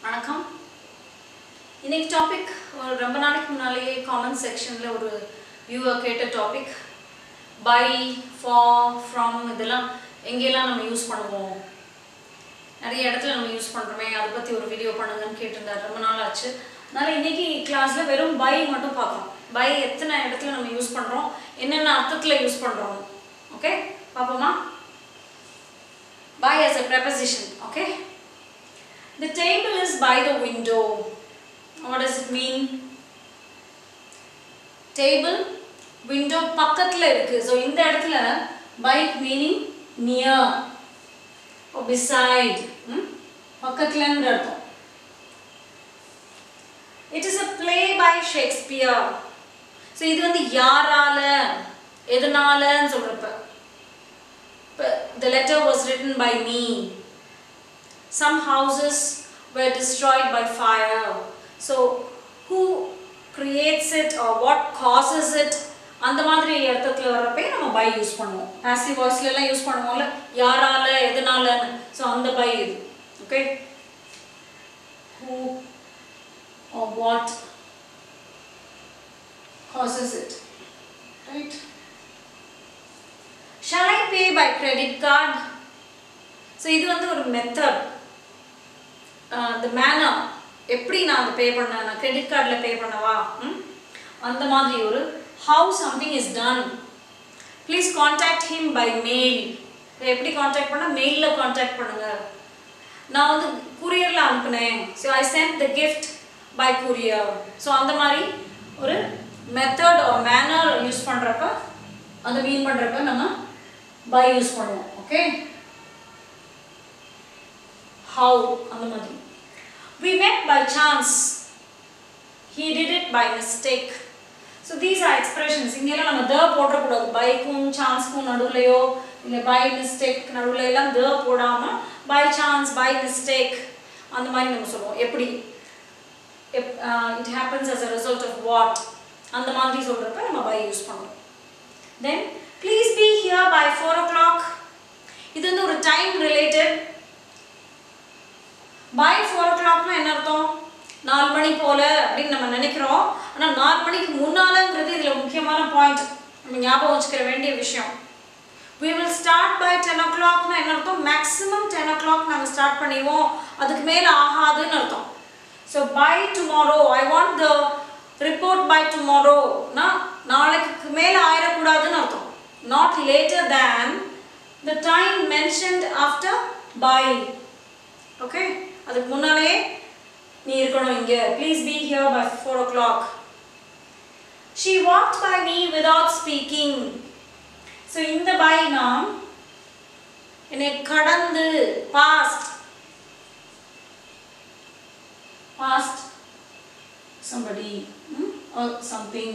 வணக்கம் இன்னைக்கு டாபிக் ஒரு ரொம்ப நாளைக்கு முன்னாலேயே காமெண்ட் செக்ஷனில் ஒரு வியூவர் கேட்ட டாபிக் பை ஃபார் ஃப்ரம் இதெல்லாம் எங்கெல்லாம் நம்ம யூஸ் பண்ணுவோம் நிறைய இடத்துல நம்ம யூஸ் பண்ணுறோமே அதை பற்றி ஒரு வீடியோ பண்ணுங்கன்னு கேட்டிருந்தார் ரொம்ப நாள் ஆச்சு அதனால் இன்னைக்கு கிளாஸில் வெறும் பை மட்டும் பார்க்குறோம் பை எத்தனை இடத்துல நம்ம யூஸ் பண்ணுறோம் என்னென்ன அர்த்தத்தில் யூஸ் பண்ணுறோம் ஓகே பார்ப்போமா by as a preposition okay the table is by the window what does it mean table window பக்கத்துல இருக்கு so இந்த இடத்துல by meaning near or beside ம்? பக்கத்துலன்ற அர்த்தம் it is a play by shakespeare so இது வந்து யாரால எதனாலன்னு சொல்றப்ப But the letter was written by me. Some houses were destroyed by fire. So, who creates it or what causes it? அந்த மாதிரி அர்த்தத்தில் வர்றப்பே நம்ம பை யூஸ் பண்ணுவோம் பாசிவ் வாய்ஸ்ல எல்லாம் யூஸ் பண்ணுவோம்ல யாரால எதனாலன்னு ஸோ அந்த பை இது okay who or what causes it right Shall I pay by credit card? So இது வந்து ஒரு மெத்தட் the மேனர் எப்படி நான் அதை பே பண்ணேன் நான் கிரெடிட் கார்டில் பே பண்ணவா ம்? அந்த மாதிரி ஒரு how something is done please contact him by mail எப்படி காண்டாக்ட் பண்ண மெயிலில் காண்டாக்ட் பண்ணுங்க நான் வந்து கூரியரில் அனுப்புனேன் so I sent the gift by courier so அந்த மாதிரி ஒரு மெத்தட் ஒரு மேனர் யூஸ் பண்ணுறப்ப அதை மீன் பண்ணுறப்ப நம்ம பை யூஸ் பண்ணுவோம் ஓகே ஹவு அந்த மாதிரி we met by chance he did it by mistake so these are expressions இங்கெல்லாம் நம்ம த போடக்கூடாது பைக்கும் சான்ஸ்க்கும் நடுவுலையோ இல்லை பை மிஸ்டேக் நடுவில் எல்லாம் த போடாமல் பை சான்ஸ் பை மிஸ்டேக் அந்த மாதிரி நம்ம சொல்லுவோம் எப்படி it happens as a result of what அந்த மாதிரி சொல்கிறப்ப நம்ம பை யூஸ் பண்ணுவோம் then please be here by four o'clock இது வந்து ஒரு டைம் ரிலேட்டட் பை ஃபோர் ஓ கிளாக்னா என்ன அர்த்தம் நாலு மணி போல அப்படின்னு நம்ம நினைக்கிறோம் ஆனால் நாலு மணிக்கு முன்னாலங்கிறது இதில் முக்கியமான பாயிண்ட் நம்ம ஞாபகம் வச்சுக்கிற வேண்டிய விஷயம் we will start by ten ஓ கிளாக்னா என்ன அர்த்தம் மேக்ஸிமம் டென் ஓ கிளாக் நாங்கள் ஸ்டார்ட் பண்ணிடுவோம் அதுக்கு மேலே ஆகாதுன்னு அர்த்தம் so by tomorrow I want the report by டுமாரோனா நாளைக்கு மேலே ஆயிடக்கூடாதுன்னு அர்த்தம் not later than the time mentioned after by okay அதுக்கு முன்னாலே நீ இருக்கணும் இங்க please be here by four o'clock she walked by me without speaking so இந்த பை நாம் என்னை கடந்து past past somebody hmm? or something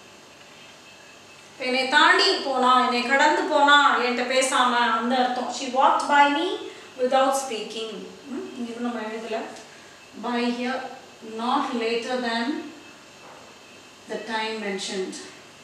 இப்போ என்னை தாண்டி போனா என்னை கடந்து போனா என்கிட்ட பேசாம அந்த அர்த்தம் she walked by me without speaking இது நம்ம எழுதல by here not later than the time mentioned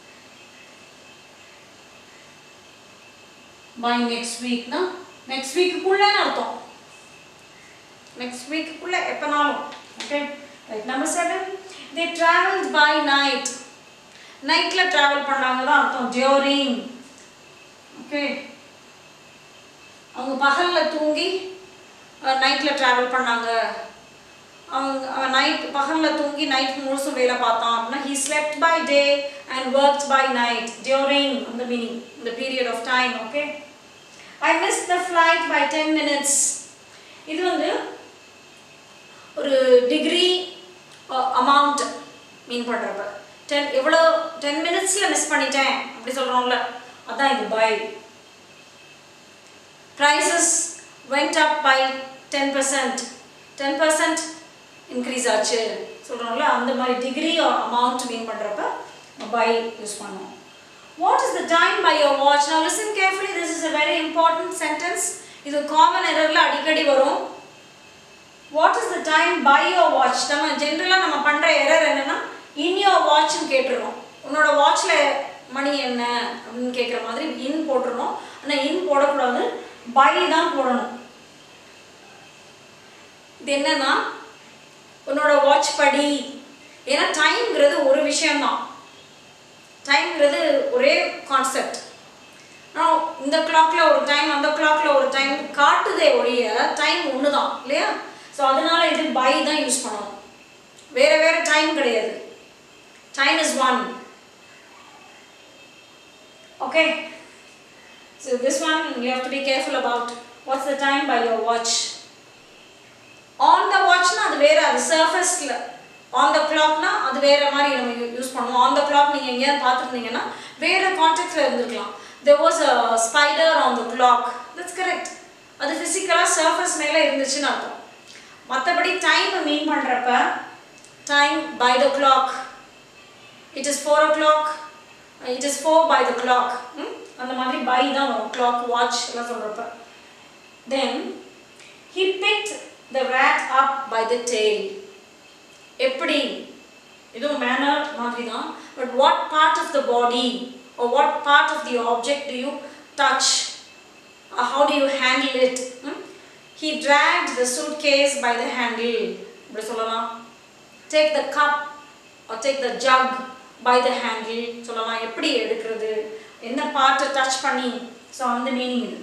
by next வீக்னா நெக்ஸ்ட் வீக்குக்குள்ளேன்னு அர்த்தம் நெக்ஸ்ட் வீக்குக்குள்ள எப்போனாலும் okay right number seven they travelled by night நைட்டில் ட்ராவல் பண்ணாங்க தான் அர்த்தம் டியூரிங் ஓகே அவங்க பகலில் தூங்கி நைட்டில் ட்ராவல் பண்ணாங்க அவங்க அவன் நைட் பகலில் தூங்கி நைட் முழுசும் வேலை பார்த்தான் அப்படின்னா he slept by day and works by night during அந்த மீனிங் இந்த period of time okay I miss the flight by ten minutes இது வந்து ஒரு டிகிரி அமௌண்ட் மீன் பண்ணுறப்ப டென் எவ்வளோ டென் மினிட்ஸில் மிஸ் பண்ணிட்டேன் அப்படி சொல்கிறோம்ல அதான் இது by prices went up by ten percent ten percent increase ஆச்சு சொல்கிறோம்ல அந்த மாதிரி டிகிரி அமௌண்ட் மீன் பண்ணுறப்ப பை யூஸ் பண்ணுவோம் what is the time by your watch நான் listen carefully this is a very important sentence இது காமன் எரரில் அடிக்கடி வரும் what is the time by your watch நம்ம ஜென்ரலாக நம்ம பண்ணுற எரர் என்னென்னா இன் யோர் வாட்ச்னு கேட்டுருவோம் உன்னோட வாட்ச்சில் மணி என்ன அப்படின்னு கேட்குற மாதிரி இன் போட்டுருணும் ஆனால் இன் போடக்கூடாது பை தான் போடணும் இது என்னன்னா உன்னோட வாட்ச் படி ஏன்னா டைம்ங்கிறது ஒரு விஷயம்தான் டைம்ங்கிறது ஒரே கான்செப்ட் ஆனால் இந்த கிளாக்ல ஒரு டைம் அந்த கிளாக்ல ஒரு டைம் காட்டுதே ஒழிய டைம் ஒன்று தான் இல்லையா ஸோ அதனால இது பை தான் யூஸ் பண்ணணும் வேற வேற டைம் கிடையாது time is one okay so this one you have to be careful about what's the time by your watch on the வாட்ச்னா அது வேற அது சர்ஃபேஸில் ஆன் த கிளாக்னா அது வேற மாதிரி நம்ம யூஸ் பண்ணுவோம் ஆன் த கிளாக் நீங்கள் எங்கேயாவது பார்த்துருந்தீங்கன்னா வேற கான்டெக்ட்ல இருந்திருக்கலாம் there was a spider on the clock that's correct அது ஃபிசிக்கலாக சர்ஃபேஸ் மேலே இருந்துச்சுன்னு அர்த்தம் மற்றபடி டைம் மீன் பண்ணுறப்ப time by the clock it is four o'clock it is four by the clock அந்த மாதிரி பை தான் வரும் கிளாக் வாட்ச் எல்லாம் சொல்கிறப்ப தென் he picked the rat up by the tail எப்படி இதுவும் மேனர் மாதிரி தான் but what part of the body or what part of the object do you touch or how do you handle it hmm? he dragged the suitcase by the handle இப்படி சொல்லலாம் take the cup or take the jug by the handle சொல்லலாம் எப்படி எடுக்கிறது என்ன பார்ட்டை touch பண்ணி so அந்த meaning இது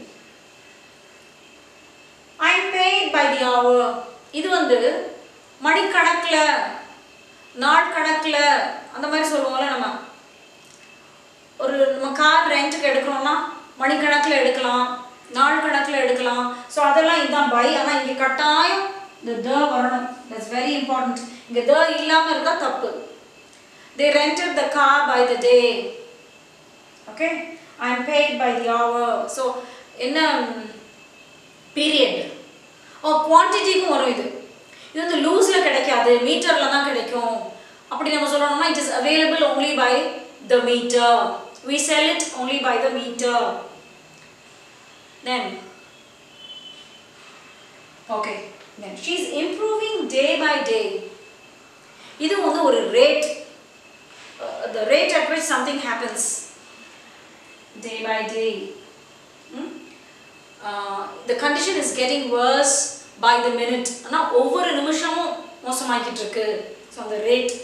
ஐ paid by the hour இது வந்து மணிக்கணக்கில் நாள் கணக்கில் அந்த மாதிரி சொல்லுவோம்ல நம்ம ஒரு நம்ம கார் ரெண்ட்டுக்கு எடுக்கிறோம்னா மணிக்கணக்கில் எடுக்கலாம் நாள் கணக்கில் எடுக்கலாம் ஸோ அதெல்லாம் இதுதான் பை ஆனால் இங்கே கட்டாயம் இந்த த வரணும் தட்ஸ் வெரி இம்பார்ட்டன்ட் இங்கே த இல்லாமல் இருந்தால் தப்பு they rented the car by the day okay I am paid by the hour so என்ன பீரியட் ஓ குவான்டிட்டிக்கும் வரும் இது இது வந்து லூஸில் கிடைக்காது மீட்டரில் தான் கிடைக்கும் அப்படி நம்ம சொல்லணும்னா it is available only by the meter. We sell it only by the meter. Then, okay, then she's improving day by day. இது வந்து ஒரு rate, uh, the rate at which something happens day by day. Hmm? Uh, the condition is getting worse by the minute. ஆனால் ஒவ்வொரு நிமிஷமும் மோசமாக்கிட்டு இருக்கு so அந்த rate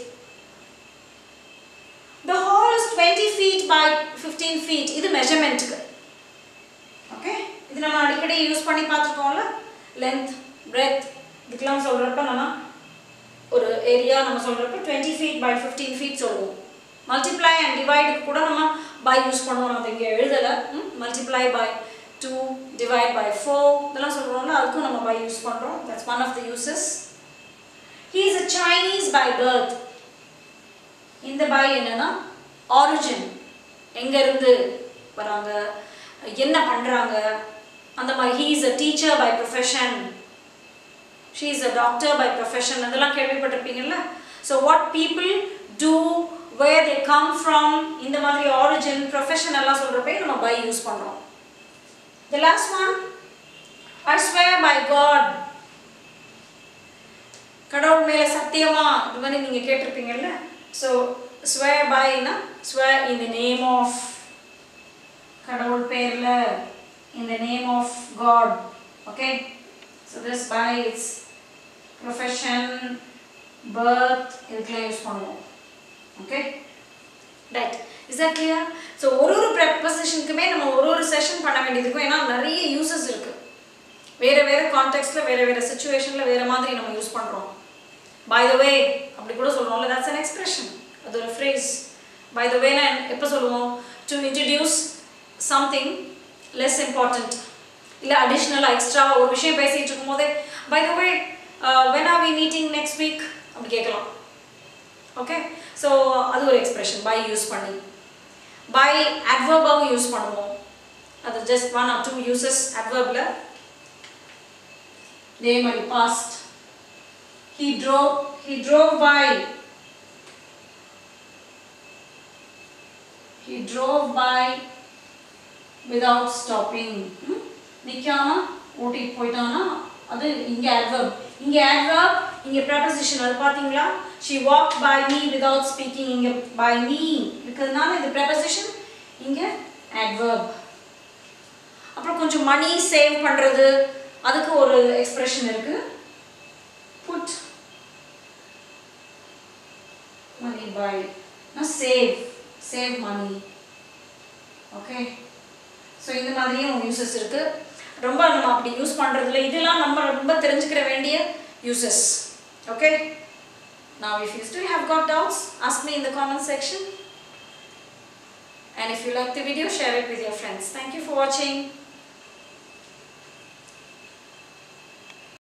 The hall is 20 feet by 15 feet. இது மெஷர்மெண்ட்டுக்கு okay இது நம்ம அடிக்கடி யூஸ் பண்ணி பார்த்துருக்கோம்ல லென்த் பிரெத் இதுக்கெல்லாம் சொல்கிறப்ப நம்ம ஒரு ஏரியா நம்ம சொல்கிறப்ப twenty feet by fifteen feet சொல்லுவோம் மல்டிப்ளை அண்ட் டிவைடுக்கு கூட நம்ம பை யூஸ் பண்ணுவோம் நம்ம இங்கே எழுதலை multiply by two divide by four இதெல்லாம் சொல்கிறோம்ல அதுக்கும் நம்ம பை யூஸ் பண்ணுறோம் that's one of the uses he is a Chinese by birth இந்த பாய் என்னன்னா ஆரிஜின் எங்கேருந்து வராங்க என்ன பண்ணுறாங்க அந்த மாதிரி he is a teacher by profession she is a doctor by profession அதெல்லாம் கேள்விப்பட்டிருப்பீங்கல்ல so what people do where they come from இந்த மாதிரி ஆரிஜின் ப்ரொஃபஷன் எல்லாம் சொல்கிறப்ப நம்ம பை யூஸ் பண்ணுறோம் the last one I swear by God கடவுள் மேலே சத்தியமா இது மாதிரி நீங்கள் கேட்டிருப்பீங்கல்ல ஸோ ஸ்வேர் பைனா swear in the name of கடவுள் பேரில் in the name of God okay so this by its profession birth இதுக்கெல்லாம் யூஸ் பண்ணுவோம் okay right is that clear so ஒரு ஒரு ப்ரெப்பசிஷனுக்குமே நம்ம ஒரு ஒரு செஷன் பண்ண வேண்டியதுக்கும் ஏன்னா நிறைய யூசஸ் இருக்குது வேறு வேறு கான்டெக்ட்ல வேறு வேறு சுச்சுவேஷனில் வேறு மாதிரி நம்ம யூஸ் பண்ணுறோம் பை த வே அப்படி கூட சொல்லுவோம்ல தட்ஸ் அன் எக்ஸ்பிரஷன் அது ஒரு ஃப்ரேஸ் பை த வேனா எப்போ சொல்லுவோம் to introduce something less important இல்லை அடிஷ்னலாக எக்ஸ்ட்ராவாக ஒரு விஷயம் பேசிகிட்டு இருக்கும்போதே by the way when are we meeting next week அப்படி கேட்கலாம் ஓகே ஸோ அது ஒரு எக்ஸ்பிரஷன் பை யூஸ் பண்ணி பை அட்வர்பாவும் யூஸ் பண்ணுவோம் அது just one or two uses அட்வர்பில் இதே மாதிரி past he drove he drove by he drove by without stopping hmm? நிக்காம ஓட்டிட்டு போயிட்டானா அது இங்க adverb இங்க adverb இங்க preposition அது பாத்தீங்களா she walked by me without speaking இங்க by me இருக்கிறதுனால இது preposition இங்க adverb அப்புறம் கொஞ்சம் மணி சேவ் பண்றது அதுக்கு ஒரு எக்ஸ்பிரஷன் இருக்கு put by save save money okay so இந்த மாதிரியும் யூசஸ் இருக்குது ரொம்ப நம்ம அப்படி யூஸ் பண்ணுறதுல இதெல்லாம் நம்ம ரொம்ப தெரிஞ்சுக்கிற வேண்டிய uses okay Now if you still have got doubts, ask me in the comment section. And if you like the video, share it with your friends. Thank you for watching.